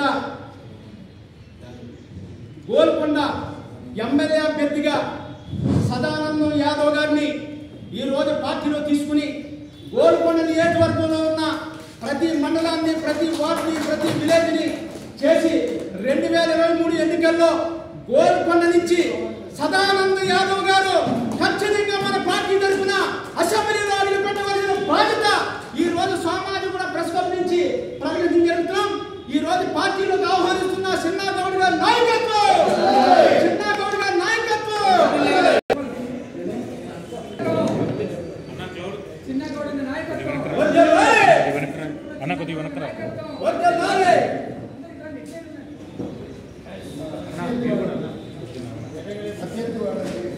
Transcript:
Golconda Golconda MLA అభ్యర్థిగా సదానందం యాదవ్ గారిని ఈ రోజు పార్టీలో తీసుకుని గోల్కొండ నియోజకవర్గంలో ఉన్న ప్రతి మండలాన్ని ప్రతి వార్డుని ప్రతి విలేజ్ని చేసి రెండు వేల ఇరవై మూడు ఎన్నికల్లో గోల్కొండ నుంచి సదానంద యాదవ్ గారు ఖచ్చితంగా మన పార్టీ తరఫున అసెంబ్లీలో అడుగు పెట్టవలసిన బాధ్యత ఈ రోజు సామాజిక కూడా ప్రెస్ క్లబ్ నుంచి ప్రకటించగలుగుతున్నాం ఈ రోజు పార్టీలోకి ఆహ్వానిస్తున్న చిన్నా గౌడ్ గారి నాయకత్వం చిన్నా గౌడ్ గారి నాయకత్వం చిన్నగౌడ నాయకత్వం వర్ధిల్లాలి! అన్న కొద్దిగా వెనకరా వర్ధిల్లాలి! అభ్యర్థి వాడాలి.